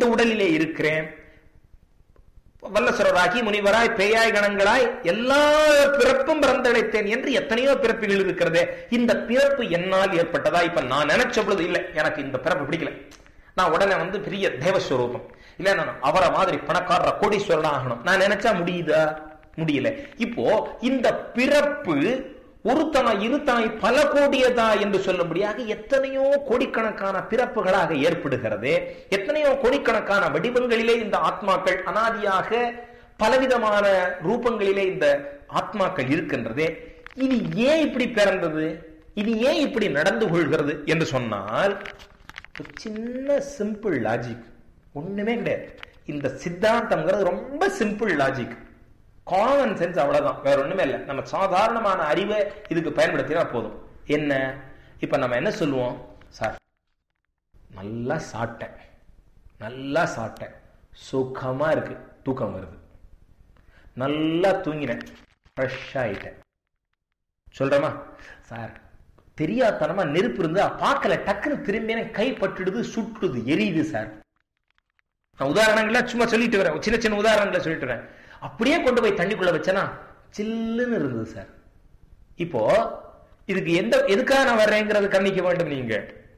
இந்த உடலிலே இருக்கிறேன் வல்லசுரராகி முனிவராய் பேயாய் கணங்களாய் எல்லா பிறப்பும் பிறந்தடைத்தேன் என்று எத்தனையோ பிறப்புகள் இருக்கிறது இந்த பிறப்பு என்னால் ஏற்பட்டதா இப்ப நான் நினைச்ச பொழுது இல்லை எனக்கு இந்த பிறப்பு பிடிக்கல நான் உடனே வந்து பெரிய தேவஸ்வரூபம் இல்ல நான் அவரை மாதிரி பணக்காரர கோடீஸ்வரனா ஆகணும் நான் நினைச்சா முடியுதா முடியல இப்போ இந்த பிறப்பு ஒருத்தாய் இருத்தாய் பல கோடியதா என்று சொல்லும்படியாக எத்தனையோ கோடிக்கணக்கான பிறப்புகளாக ஏற்படுகிறது எத்தனையோ கோடிக்கணக்கான வடிவங்களிலே இந்த ஆத்மாக்கள் அனாதியாக பலவிதமான ரூபங்களிலே இந்த ஆத்மாக்கள் இருக்கின்றது இது ஏன் இப்படி பிறந்தது இது ஏன் இப்படி நடந்து கொள்கிறது என்று சொன்னால் ஒரு சின்ன சிம்பிள் லாஜிக் ஒண்ணுமே கிடையாது இந்த சித்தாந்தம்ங்கிறது ரொம்ப சிம்பிள் லாஜிக் காமன் சென்ஸ் அவ்வளவுதான் வேற ஒண்ணுமே இல்லை நம்ம சாதாரணமான அறிவை இதுக்கு பயன்படுத்தினா போதும் என்ன இப்ப நம்ம என்ன சொல்லுவோம் சார் நல்லா சாப்பிட்டேன் நல்லா சாப்பிட்டேன் சுகமா இருக்கு தூக்கம் வருது நல்லா தூங்கினேன் ஃப்ரெஷ் ஆயிட்டேன் சொல்றேமா சார் தெரியாதனமா நெருப்பு இருந்தா பார்க்கல டக்குன்னு திரும்பின கை பட்டுடுது சுட்டுது எரியுது சார் நான் உதாரணங்களா சும்மா சொல்லிட்டு வரேன் சின்ன சின்ன உதாரணங்களை சொல்லிட்டு வரேன் அப்படியே கொண்டு போய் தண்ணிக்குள்ள வச்சனா சில்லுன்னு இருந்தது சார் இப்போ இதுக்கு எந்த எதுக்காக நான் வர்றேங்கிறது கண்ணிக்க வேண்டும் நீங்க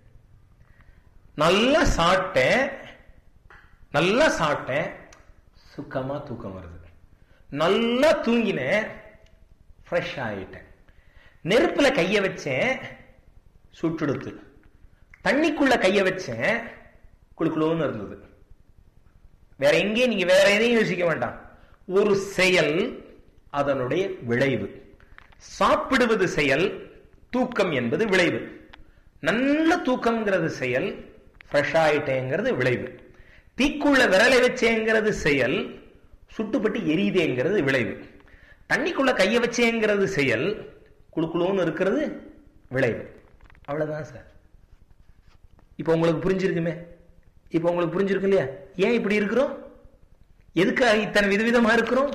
நல்லா சாப்பிட்டேன் நல்லா சாப்பிட்டேன் சுக்கமா தூக்கம் வருது நல்லா தூங்கினேன் ஃப்ரெஷ் ஆயிட்டேன் நெருப்புல கைய வச்சேன் சுட்டுடுத்து தண்ணிக்குள்ள கைய வச்சேன் குளுக்குளுன்னு இருந்தது வேற எங்கேயும் நீங்க வேற எதையும் யோசிக்க வேண்டாம் ஒரு செயல் அதனுடைய விளைவு சாப்பிடுவது செயல் தூக்கம் என்பது விளைவு நல்ல தூக்கம்ங்கிறது செயல் ஃப்ரெஷ் ஆயிட்டேங்கிறது விளைவு தீக்குள்ள விரலை வச்சேங்கிறது செயல் சுட்டுப்பட்டு எரியுதேங்கிறது விளைவு தண்ணிக்குள்ள கைய வச்சேங்கிறது செயல் குழுக்குழுன்னு இருக்கிறது விளைவு அவ்வளவுதான் சார் இப்போ உங்களுக்கு புரிஞ்சிருக்குமே இப்போ உங்களுக்கு புரிஞ்சிருக்கு இல்லையா ஏன் இப்படி இருக்கிறோம் எதுக்காக இத்தனை விதவிதமா இருக்கிறோம்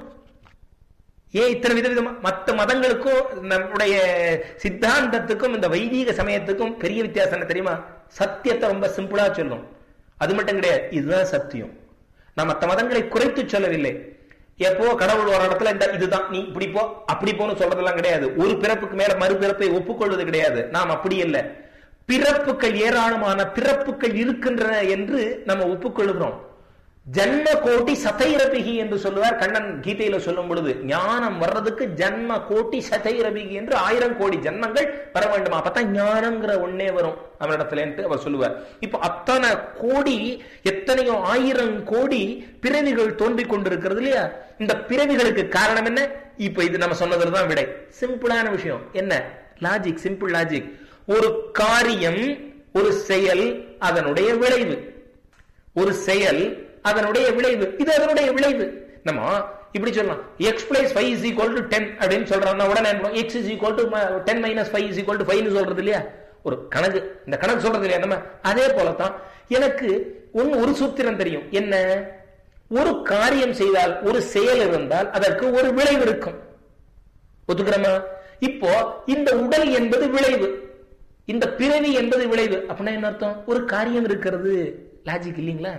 ஏன் இத்தனை விதவிதமா மற்ற மதங்களுக்கும் நம்முடைய சித்தாந்தத்துக்கும் இந்த வைதீக சமயத்துக்கும் பெரிய வித்தியாசம் என்ன தெரியுமா சத்தியத்தை ரொம்ப சிம்பிளா சொல்லும் அது மட்டும் கிடையாது இதுதான் சத்தியம் நான் மற்ற மதங்களை குறைத்து சொல்லவில்லை எப்போ கடவுள் ஒரு இடத்துல இந்த இதுதான் நீ இப்படி போ அப்படி போன்னு சொல்றதெல்லாம் கிடையாது ஒரு பிறப்புக்கு மேல மறுபிறப்பை ஒப்புக்கொள்வது கிடையாது நாம் அப்படி இல்லை பிறப்புகள் ஏராளமான பிறப்புகள் இருக்கின்றன என்று நம்ம ஒப்புக்கொள்கிறோம் ஜன்ம கோட்டி சதைரபிகி என்று சொல்லுவார் கண்ணன் கீதையில சொல்லும் பொழுது ஞானம் வர்றதுக்கு ஜன்ம கோட்டி சதைரபிகி என்று ஆயிரம் கோடி ஜன்மங்கள் வர வேண்டுமா அப்பதான் ஞானங்கிற ஒன்னே வரும் அவரிடத்துல அவர் சொல்லுவார் இப்ப அத்தனை கோடி எத்தனையோ ஆயிரம் கோடி பிறவிகள் தோன்றிக் கொண்டிருக்கிறது இல்லையா இந்த பிறவிகளுக்கு காரணம் என்ன இப்ப இது நம்ம சொன்னதுல தான் விடை சிம்பிளான விஷயம் என்ன லாஜிக் சிம்பிள் லாஜிக் ஒரு காரியம் ஒரு செயல் அதனுடைய விளைவு ஒரு செயல் அதனுடைய விளைவு இது அதனுடைய விளைவு நம்ம இப்படி சொல்லலாம் x plus five is equal to ten அப்படின்னு சொல்றோம்னா உடனே x is equal to ten minus five is equal to ஃபைவ்னு சொல்றது இல்லையா ஒரு கணக்கு இந்த கணக்கு சொல்றது இல்லையா நம்ம அதே போலதான் எனக்கு ஒன்னு ஒரு சூத்திரம் தெரியும் என்ன ஒரு காரியம் செய்தால் ஒரு செயல் இருந்தால் அதற்கு ஒரு விளைவு இருக்கும் ஒத்துக்கிறோமா இப்போ இந்த உடல் என்பது விளைவு இந்த பிறவி என்பது விளைவு அப்படின்னா என்ன அர்த்தம் ஒரு காரியம் இருக்கிறது லாஜிக் இல்லைங்களா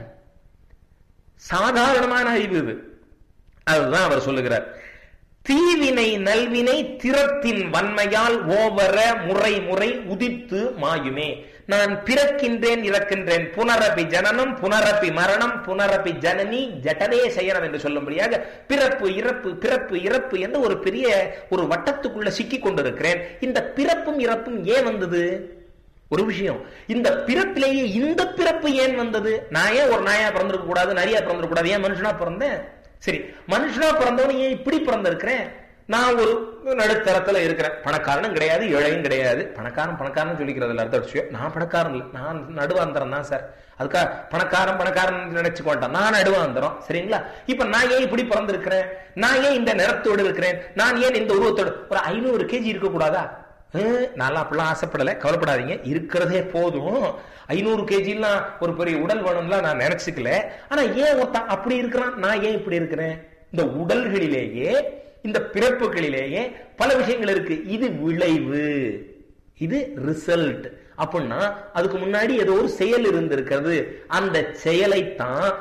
சாதாரணமான அறிவு இது அதுதான் அவர் சொல்லுகிறார் தீவினை நல்வினை திறத்தின் வன்மையால் ஓவர முறை முறை உதித்து மாயுமே நான் பிறக்கின்றேன் இறக்கின்றேன் புனரபி ஜனனம் புனரபி மரணம் புனரபி ஜனனி ஜட்டதே சயனம் என்று சொல்லும்படியாக பிறப்பு இறப்பு பிறப்பு இறப்பு என்று ஒரு பெரிய ஒரு வட்டத்துக்குள்ள சிக்கி கொண்டிருக்கிறேன் இந்த பிறப்பும் இறப்பும் ஏன் வந்தது ஒரு விஷயம் இந்த பிறப்பிலேயே இந்த பிறப்பு ஏன் வந்தது நான் ஏன் ஒரு நாயா பிறந்திருக்க கூடாது நிறைய பிறந்திருக்க கூடாது ஏன் மனுஷனா பிறந்தேன் சரி மனுஷனா பிறந்தவன் ஏன் இப்படி பிறந்திருக்கிறேன் நான் ஒரு நடுத்தரத்துல இருக்கிறேன் பணக்காரனும் கிடையாது ஏழையும் கிடையாது பணக்காரன் பணக்காரன் சொல்லிக்கிறது அர்த்த விஷயம் நான் பணக்காரன் இல்லை நான் நடுவாந்தரம் தான் சார் அதுக்காக பணக்காரன் பணக்காரன் நினைச்சு கொண்டான் நான் நடுவாந்தரம் சரிங்களா இப்ப நான் ஏன் இப்படி பிறந்திருக்கிறேன் நான் ஏன் இந்த நிறத்தோடு இருக்கிறேன் நான் ஏன் இந்த உருவத்தோடு ஒரு ஐநூறு கேஜி இருக்க கூடாதா நான் அப்படிலாம் ஆசைப்படலை கவலைப்படாதீங்க இருக்கிறதே போதும் ஐநூறு கேஜிலாம் ஒரு பெரிய உடல் வேணும்லாம் நான் நினைச்சுக்கல ஆனா ஏன் ஒருத்தன் அப்படி இருக்கிறான் நான் ஏன் இப்படி இருக்கிறேன் இந்த உடல்களிலேயே இந்த பிறப்புகளிலேயே பல விஷயங்கள் இருக்கு இது விளைவு இது ரிசல்ட் அப்படின்னா அதுக்கு முன்னாடி ஏதோ ஒரு செயல் இருந்திருக்கிறது அந்த செயலைத்தான்